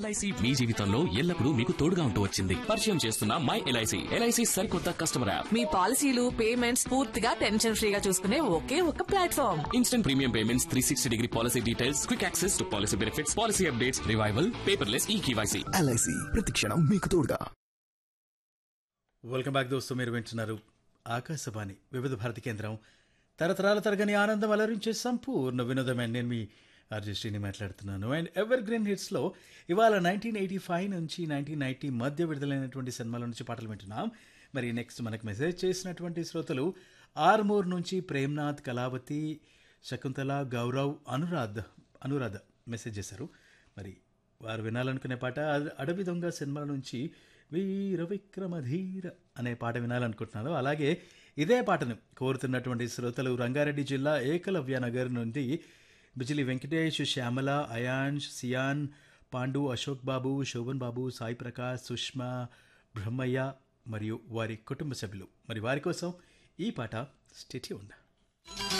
LIC మీ జీవితంలో ఎల్లప్పుడూ మీకు తోడుగా ఉంటూ వచ్చింది పరిచయం చేస్తున్న మై ఎల్ఐసి ఎల్ఐసి సరికొత్త కస్టమర్ యాప్ మీ పాలసీలు పేమెంట్స్ పూర్తిగా టెన్షన్ ఫ్రీగా చూసుకునే ఒకే ఒక platform instant premium payments three sixty degree policy details quick access to policy benefits policy updates revival paperless e KYC LIC ప్రతిక్షణం మీకు తోడుగా వెల్కమ్ బ్యాక్ దోస్తు మీరు వింటున్నారు ఆకాశవాణి వివిధ భారతి కేంద్రం తరతరాల తరగని ఆనందం అలరించే సంపూర్ణ వినోదమే నేను మీ ఆర్జెస్టీని మాట్లాడుతున్నాను అండ్ ఎవర్ గ్రీన్ హిట్స్లో ఇవాళ నైన్టీన్ ఎయిటీ ఫైవ్ నుంచి నైన్టీన్ నైన్టీ మధ్య విడుదలైనటువంటి సినిమాల నుంచి పాటలు వింటున్నాం మరి నెక్స్ట్ మనకు మెసేజ్ చేసినటువంటి శ్రోతలు ఆర్మూర్ నుంచి ప్రేమ్నాథ్ కళావతి శకుంతల గౌరవ్ అనురాధ్ అనురాధ మెసేజ్ చేశారు మరి వారు వినాలనుకునే పాట అడ- అడవి దొంగ సినిమా నుంచి వీర విక్రమధీర అనే పాట వినాలనుకుంటున్నాను అలాగే ఇదే పాటను కోరుతున్నటువంటి శ్రోతలు రంగారెడ్డి జిల్లా ఏకలవ్య నగర్ నుండి బిజిలి వెంకటేష్ శ్యామల అయాన్ష్ సియాన్ పాండు అశోక్ బాబు శోభన్ బాబు సాయి ప్రకాష్ సుష్మా బ్రహ్మయ్య మరియు వారి కుటుంబ సభ్యులు మరి వారి కోసం ఈ పాట స్టెచ్యూ ఉందా